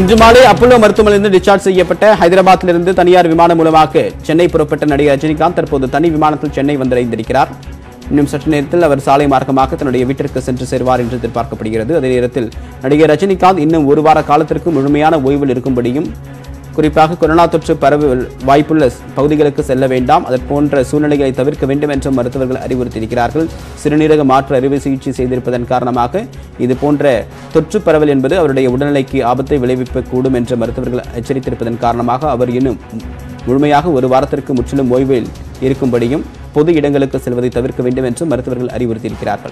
இன்று மாலை அப்போலோ மருத்துவமனையிலிருந்து டிஸ்சார்ஜ் செய்யப்பட்ட ஹைதராபாத்திலிருந்து தனியார் விமானம் மூலமாக சென்னை புறப்பட்ட நடிகர் ரஜினிகாந்த் தற்போது தனி விமானத்தில் சென்னை வந்தடைந்திருக்கிறார் இன்னும் சற்று நேரத்தில் அவர் சாலை மார்க்கமாக தன்னுடைய வீட்டிற்கு சென்று சேருவார் என்று எதிர்பார்க்கப்படுகிறது அதே நேரத்தில் நடிகர் ரஜினிகாந்த் இன்னும் ஒரு வார காலத்திற்கு முழுமையான ஓய்வில் இருக்கும்படியும் குறிப்பாக கொரோனா தொற்று பரவ வாய்ப்புள்ள பகுதிகளுக்கு செல்ல வேண்டாம் அது போன்ற சூழ்நிலைகளை தவிர்க்க வேண்டும் என்று மருத்துவர்கள் அறிவுறுத்தியிருக்கிறார்கள் சிறுநீரக மாற்று அறுவை சிகிச்சை செய்திருப்பதன் காரணமாக இது போன்ற தொற்று பரவல் என்பது அவருடைய உடல்நிலைக்கு ஆபத்தை விளைவிக்கக்கூடும் என்று மருத்துவர்கள் எச்சரித்திருப்பதன் காரணமாக அவர் இன்னும் முழுமையாக ஒரு வாரத்திற்கு முற்றிலும் ஓய்வில் இருக்கும்படியும் பொது இடங்களுக்கு செல்வதை தவிர்க்க வேண்டும் என்று மருத்துவர்கள் அறிவுறுத்தியிருக்கிறார்கள்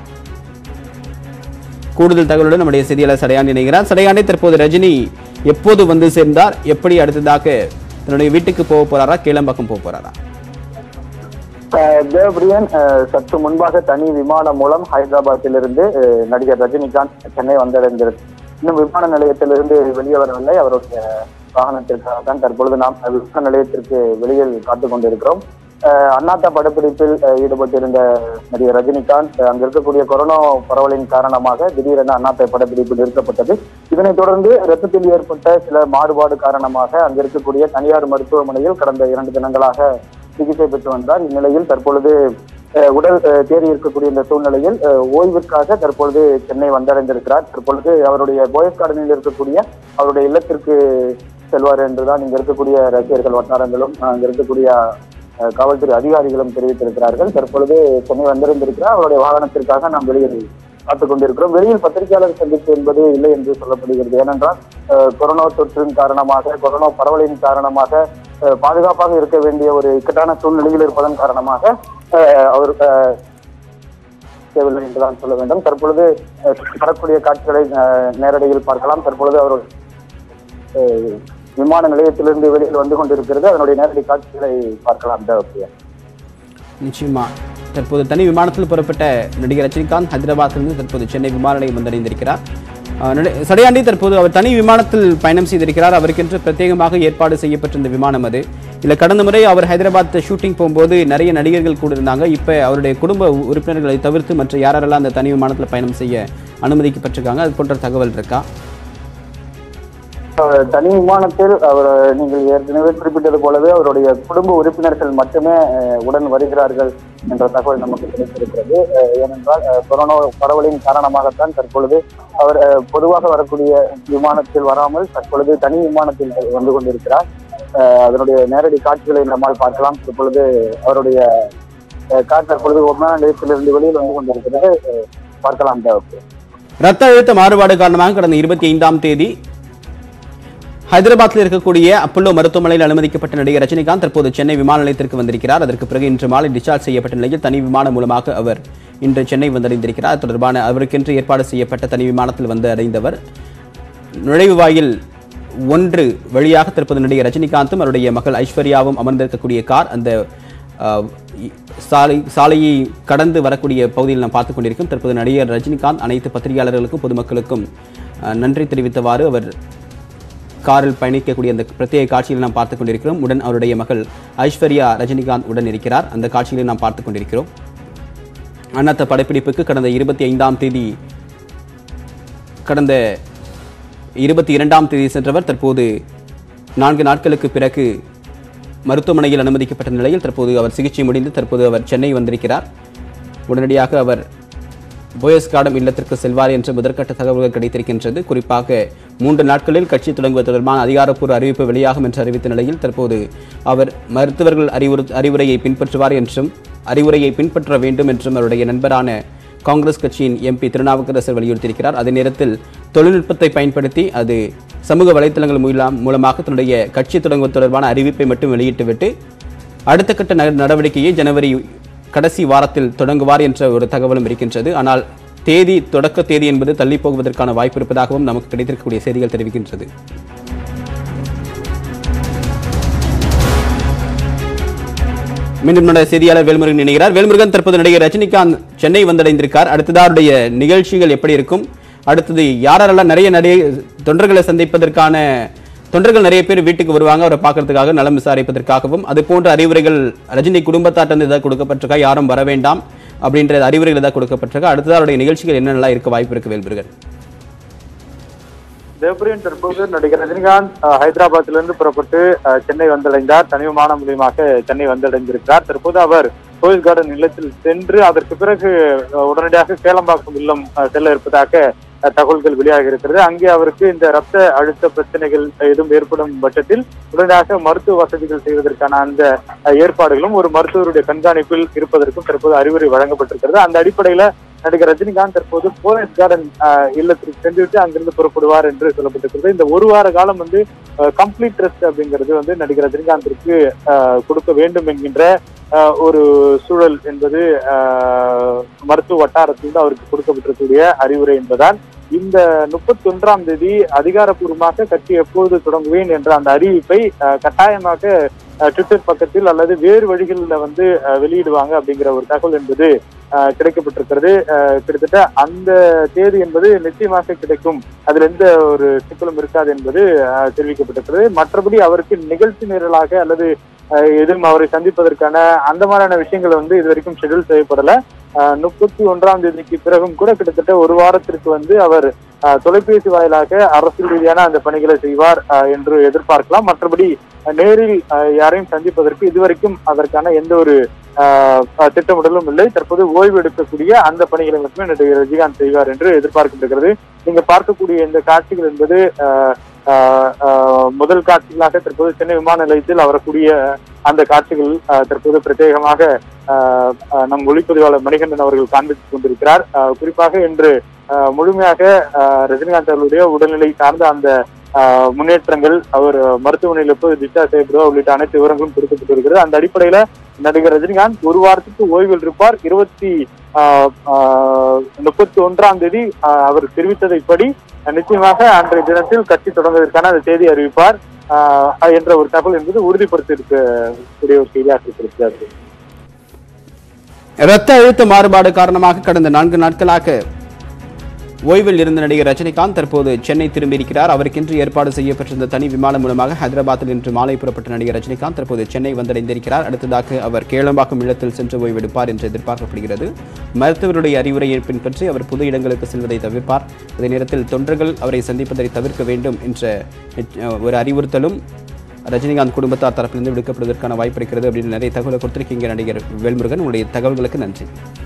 கூடுதல் தகவலுடன் நம்முடைய செய்தியாளர் சடையாண்டி இணைகிறார் சடையாண்டி தற்போது ரஜினி எப்போது வந்து சேர்ந்தார் எப்படி அடுத்ததாக தன்னுடைய வீட்டுக்கு போக போறாரா கேளம்பாக்கம் போக போறாரா அஹ் தேவபிரியன் அஹ் சற்று முன்பாக தனி விமானம் மூலம் ஹைதராபாத்திலிருந்து அஹ் நடிகர் ரஜினிகாந்த் சென்னை வந்தடைந்தார் இன்னும் விமான நிலையத்திலிருந்து வெளியே வரவில்லை அவருடைய வாகனத்திற்காக தான் தற்பொழுது நாம் விமான நிலையத்திற்கு வெளியில் காத்துக் கொண்டிருக்கிறோம் அஹ் அண்ணாத்தா படப்பிடிப்பில் அஹ் ஈடுபட்டிருந்த நடிகர் ரஜினிகாந்த் அஹ் அங்க இருக்கக்கூடிய கொரோனா பரவலின் காரணமாக திடீரென அண்ணாத்தா படப்பிடிப்பு நிறுத்தப்பட்டது இதனைத் தொடர்ந்து ரத்தத்தில் ஏற்பட்ட சில மாறுபாடு காரணமாக அங்க இருக்கக்கூடிய தனியார் மருத்துவமனையில் கடந்த இரண்டு தினங்களாக சிகிச்சை பெற்று வந்தார் இந்நிலையில் தற்பொழுது அஹ், உடல் அஹ், தேறி இருக்கக்கூடிய இந்த சூழ்நிலையில் அஹ், ஓய்விற்காக தற்பொழுது சென்னை வந்தடைந்திருக்கிறார் தற்பொழுது அவருடைய போயஸ் கார்டனில் இருக்கக்கூடிய அவருடைய இல்லத்திற்கு செல்வார் என்றுதான் இங்க இருக்கக்கூடிய ரசிகர்கள் வட்டாரங்களும் அஹ், அங்க இருக்கக்கூடிய அஹ், காவல்துறை அதிகாரிகளும் தெரிவித்திருக்கிறார்கள் தற்பொழுது சென்னை வந்திருந்திருக்கிறார் அவருடைய வாகனத்திற்காக நாம் வெளியில் காத்துக் கொண்டிருக்கிறோம் வெளியில் பத்திரிகையாளர் சந்திப்பு என்பது இல்லை என்று சொல்லப்படுகிறது ஏனென்றால் அஹ், கொரோனா தொற்றின் காரணமாக கொரோனா பரவலின் காரணமாக அஹ், பாதுகாப்பாக இருக்க வேண்டிய ஒரு இக்கட்டான சூழ்நிலையில் இருப்பதன் காரணமாக அஹ், அவர் அஹ், தேவையில்லை என்றுதான் சொல்ல வேண்டும் தற்பொழுது அஹ், வரக்கூடிய காட்சிகளை அஹ், நேரடியில் பார்க்கலாம் தற்பொழுது அவர் அஹ், விமான நிலையத்திலிருந்து வெளியில் வந்து கொண்டிருக்கிறது அதனுடைய நேரடி காட்சிகளை பார்க்கலாம் தேவப்பிரியா நிச்சயமா தற்போது தனி விமானத்தில் புறப்பட்ட நடிகர் ரஜினிகாந்த் ஹைதராபாத்திலிருந்து தற்போது சென்னை விமான நிலையம் வந்தடைந்திருக்கிறார் அஹ், நடி- சடையாண்டி தற்போது அவர் தனி விமானத்தில் பயணம் செய்திருக்கிறார் அவருக்கென்று பிரத்யேகமாக ஏற்பாடு செய்யப்பட்டிருந்த விமானம் அது இல்ல கடந்த முறை அவர் ஹைதராபாத் ஷூட்டிங் போகும்போது நிறைய நடிகர்கள் கூட இருந்தாங்க இப்போ அவருடைய குடும்ப உறுப்பினர்களை தவிர்த்து மற்ற யாரெல்லாம் அந்த தனி விமானத்தில் பயணம் செய்ய அனுமதிக்கப்பட்டிருக்காங்க அது போன்ற தகவல் இருக்கா அஹ் தனி விமானத்தில் அவர் நீங்கள் ஏற்கனவே குறிப்பிட்டது போலவே அவருடைய குடும்ப உறுப்பினர்கள் மட்டுமே அஹ், உடன் வருகிறார்கள் என்ற தகவல் நமக்கு கிடைத்திருக்கிறது அஹ், ஏனென்றால் அஹ், கொரோனா பரவலின் காரணமாகத்தான் தற்பொழுது அவர் அஹ், பொதுவாக வரக்கூடிய விமானத்தில் வராமல் தற்பொழுது தனி விமானத்தில் வந்து கொண்டிருக்கிறார் அஹ், அதனுடைய நேரடி காட்சிகளை நம்மால் பார்க்கலாம் தற்பொழுது அவருடைய அஹ், கார் தற்பொழுது விமான நிலையத்திலிருந்து வெளியில் வந்து கொண்டிருக்கிறது அஹ், பார்க்கலாம் தேவை ரத்த அழுத்த மாறுபாடு காரணமாக கடந்த இருபத்தி ஐந்தாம் தேதி ஹைதராபாத்தில் இருக்கக்கூடிய அப்பல்லோ மருத்துவமனையில் அனுமதிக்கப்பட்ட நடிகர் ரஜினிகாந்த் தற்போது சென்னை விமான நிலையத்திற்கு வந்திருக்கிறார் அதற்கு பிறகு இன்று மாலை டிஸ்சார்ஜ் செய்யப்பட்ட நிலையில் தனி விமானம் மூலமாக அவர் இன்று சென்னை வந்தடைந்திருக்கிறார் அது தொடர்பான அவருக்கென்று ஏற்பாடு செய்யப்பட்ட தனி விமானத்தில் வந்து அடைந்தவர் நுழைவு வாயில் ஒன்று வழியாக தற்போது நடிகர் ரஜினிகாந்தும் அவருடைய மகள் ஐஸ்வர்யாவும் அமர்ந்திருக்கக்கூடிய கார் அந்த அஹ், இ- சாலை சாலையை கடந்து வரக்கூடிய பகுதியில் நாம் பார்த்துக் கொண்டிருக்கோம் தற்போது நடிகர் ரஜினிகாந்த் அனைத்து பத்திரிகையாளர்களுக்கும் பொதுமக்களுக்கும் அஹ், நன்றி தெரிவித்தவாறு அவர் காரில் பயணிக்கக்கூடிய அந்த பிரத்யேக காட்சியில் நாம் பார்த்துக் கொண்டிருக்கிறோம் உடன் அவருடைய மகள் ஐஸ்வர்யா ரஜினிகாந்த் உடன் இருக்கிறார் அந்த காட்சிகளை நாம் பார்த்துக் கொண்டிருக்கிறோம் அண்ணாத்த படப்பிடிப்புக்கு கடந்த இருபத்தி ஐந்தாம் தேதி கடந்த இருபத்தி இரண்டாம் தேதி சென்றவர் தற்போது நான்கு நாட்களுக்கு பிறகு மருத்துவமனையில் அனுமதிக்கப்பட்ட நிலையில் தற்போது அவர் சிகிச்சை முடிந்து தற்போது அவர் சென்னை வந்திருக்கிறார் உடனடியாக அவர் போயஸ் கார்டம் இல்லத்திற்கு செல்வார் என்ற முதற்கட்ட தகவல்கள் கிடைத்திருக்கின்றது குறிப்பாக மூன்று நாட்களில் கட்சி தொடங்குவது தொடர்பான அதிகாரப்பூர்வ அறிவிப்பு வெளியாகும் என்று அறிவித்த நிலையில் தற்போது அவர் மருத்துவர்கள் அறிவுறு அறிவுரையை பின்பற்றுவார் என்றும் அறிவுரையை பின்பற்ற வேண்டும் என்றும் அவருடைய நண்பரான காங்கிரஸ் கட்சியின் எம்பி திருநாவுக்கரசர் வலியுறுத்தியிருக்கிறார் அதே நேரத்தில் தொழில்நுட்பத்தை பயன்படுத்தி அது சமூக வலைத்தளங்கள் மூலம் மூலமாக தன்னுடைய கட்சி தொடங்குவது தொடர்பான அறிவிப்பை மட்டும் வெளியிட்டுவிட்டு அடுத்த கட்ட நட- நடவடிக்கையை ஜனவரி கடைசி வாரத்தில் தொடங்குவார் என்ற ஒரு தகவலும் இருக்கின்றது ஆனால் தேதி தொடக்க தேதி என்பது தள்ளி போகுவதற்கான வாய்ப்பு இருப்பதாகவும் நமக்கு கிடைத்திருக்கக்கூடிய செய்திகள் தெரிவிக்கின்றது மீண்டும் நம்முடைய செய்தியாளர் வேல்முருகன் இணைகிறார் வேல்முருகன் தற்போது நடிகர் ரஜினிகாந்த் சென்னை வந்தடைந்திருக்கார் அடுத்ததா அவருடைய நிகழ்ச்சிகள் எப்படி இருக்கும் அடுத்தது யாரெல்லாம் நிறைய நிறைய தொண்டர்களை சந்திப்பதற்கான தொண்டர்கள் நிறைய பேர் வீட்டுக்கு வருவாங்க அவரை பார்க்கறதுக்காக நலம் விசாரிப்பதற்காகவும் அது போன்ற அறிவுரைகள் ரஜினி குடும்பத்தாட்டம் ஏதாவது கொடுக்கப்பட்டிருக்கா யாரும் வர வேண்டாம் அப்படின்ற அறிவுரைகள் ஏதாவது கொடுக்கப்பட்டிருக்கா அடுத்ததா அவருடைய நிகழ்ச்சிகள் என்னென்னலாம் இருக்க வாய்ப்பு இருக்கு வேல்முருகன் தேவபிரியன் தற்போது நடிகர் ரஜினிகாந்த் அஹ், ஹைதராபாத்திலிருந்து புறப்பட்டு அஹ், சென்னை வந்தடைந்தார் தனி விமானம் மூலியமாக சென்னை வந்தடைந்திருக்கிறார் தற்போது அவர் கோயில் கார்டன் இல்லத்தில் சென்று அதற்கு பிறகு அஹ், உடனடியாக கேளம்பாக்கம் இல்லம் அஹ், செல்ல இருப்பதாக அஹ், தகவல்கள் வெளியாக இருக்கிறது அங்கே அவருக்கு இந்த ரத்த அழுத்த பிரச்சனைகள் எதுவும் ஏற்படும் பட்சத்தில் உடனடியாக மருத்துவ வசதிகள் செய்வதற்கான அந்த அஹ், ஏற்பாடுகளும் ஒரு மருத்துவருடைய கண்காணிப்பில் இருப்பதற்கும் தற்போது அறிவுரை வழங்கப்பட்டிருக்கிறது அந்த அடிப்படையில நடிகர் ரஜினிகாந்த் தற்போது போயஸ் கார்டன் அஹ், இல்லத்திற்கு சென்றுவிட்டு அங்கிருந்து புறப்படுவார் என்று சொல்லப்பட்டிருக்கிறது இந்த ஒரு வார காலம் வந்து கம்ப்ளீட் ரெஸ்ட் அப்படிங்கிறது வந்து நடிகர் ரஜினிகாந்திற்கு அஹ், கொடுக்க வேண்டும் என்கின்ற அஹ், ஒரு சூழல் என்பது அஹ், மருத்துவ வட்டாரத்தில் அவருக்கு கொடுக்கப்பட்டிருக்கக்கூடிய அறிவுரை என்பதால் இந்த முப்பத்தி ஒன்றாம் தேதி அதிகாரப்பூர்வமாக கட்சி எப்பொழுது தொடங்குவேன் என்ற அந்த அறிவிப்பை அஹ், கட்டாயமாக அஹ், ட்விட்டர் பக்கத்தில் அல்லது வேறு வழிகளில் வந்து அஹ், வெளியிடுவாங்க அப்படிங்கிற ஒரு தகவல் என்பது அஹ், கிடைக்கப்பட்டிருக்கிறது அஹ், கிட்டத்தட்ட அந்த தேதி என்பது நிச்சயமாக கிடைக்கும் அதுல எந்த ஒரு சிக்கலும் இருக்காது என்பது அஹ், தெரிவிக்கப்பட்டிருக்கிறது மற்றபடி அவருக்கு நிகழ்ச்சி நிரலாக அல்லது அஹ், எதுவும் அவரை சந்திப்பதற்கான அந்த மாதிரியான விஷயங்கள் வந்து இது வரைக்கும் ஷெட்யூல் செய்யப்படல அஹ், முப்பத்தி ஒன்றாம் தேதிக்கு பிறகும் கூட கிட்டத்தட்ட ஒரு வாரத்திற்கு வந்து அவர் அஹ், தொலைபேசி வாயிலாக அரசியல் ரீதியான அந்த பணிகளை செய்வார் அஹ், என்று எதிர்பார்க்கலாம் மற்றபடி அஹ், நேரில் அஹ், யாரையும் சந்திப்பதற்கு இதுவரைக்கும் அதற்கான எந்த ஒரு அஹ், அஹ், திட்டமிடலும் இல்லை தற்போது ஓய்வு எடுக்கக்கூடிய அந்த பணிகளை மட்டுமே நடிகர் ரஜினிகாந்த் செய்வார் என்று எதிர்பார்க்கப்படுகிறது நீங்க பார்க்கக்கூடிய இந்த காட்சிகள் என்பது அஹ், அஹ், அஹ், முதல் காட்சிகளாக தற்போது சென்னை விமான நிலையத்தில் வரக்கூடிய அந்த காட்சிகள் அஹ், தற்போது பிரத்யேகமாக அஹ், அஹ், நம் ஒளிப்பதிவாளர் மணிகண்டன் அவர்கள் காண்பித்துக் கொண்டிருக்கிறார் அஹ், குறிப்பாக இன்று அஹ், முழுமையாக அஹ், ரஜினிகாந்த் அவர்களுடைய உடல்நிலை சார்ந்த அந்த அஹ், முன்னேற்றங்கள் அவர் மருத்துவமனையில் எப்போது டிஸ்சார்ஜ் செய்யப்படுவா உள்ளிட்ட அனைத்து விவரங்களும் கொடுக்கப்பட்டிருக்கிறது அந்த அடிப்படையில நடிகர் ரஜினிகாந்த் ஒரு வாரத்துக்கு ஓய்வில் இருப்பார் இருபத்தி ஆஹ், ஆஹ், முப்பத்தி ஒன்றாம் தேதி ஆஹ், அவர் தெரிவித்ததைப்படி நிச்சயமாக அன்றைய தினத்தில் கட்சி தொடங்குவதற்கான அந்த தேதி அறிவிப்பார் ஆஹ், என்ற ஒரு தகவல் என்பது உறுதிப்படுத்தியிருக்கக்கூடிய ஒரு செய்தியாக இருக்கிறது இரத்த அழுத்த மாறுபாடு காரணமாக கடந்த நான்கு நாட்களாக ஓய்வில் இருந்த நடிகர் ரஜினிகாந்த் தற்போது சென்னை திரும்பியிருக்கிறார் அவருக்கென்று ஏற்பாடு செய்யப்பட்டிருந்த தனி விமானம் மூலமாக ஹைதராபாத்தில் இன்று மாலை புறப்பட்ட நடிகர் ரஜினிகாந்த் தற்போது சென்னை வந்தடைந்திருக்கிறார் அடுத்ததாக அவர் கேளம்பாக்கம் இல்லத்தில் சென்று ஓய்வெடுப்பார் என்று எதிர்பார்க்கப்படுகிறது மருத்துவருடைய அறிவுரையை பின்பற்றி அவர் பொது இடங்களுக்கு செல்வதை தவிர்ப்பார் அதே நேரத்தில் தொண்டர்கள் அவரை சந்திப்பதை தவிர்க்க வேண்டும் என்ற அஹ், ஒரு அறிவுறுத்தலும் ரஜினிகாந்த் குடும்பத்தார் தரப்பிலிருந்து விடுக்கப்படுவதற்கான வாய்ப்பு இருக்கிறது அப்படின்னு நிறைய தகவலை கொடுத்திருக்கீங்க நடிகர் வேல்முருகன் உங்களுடைய தகவல்களுக்கு நன்றி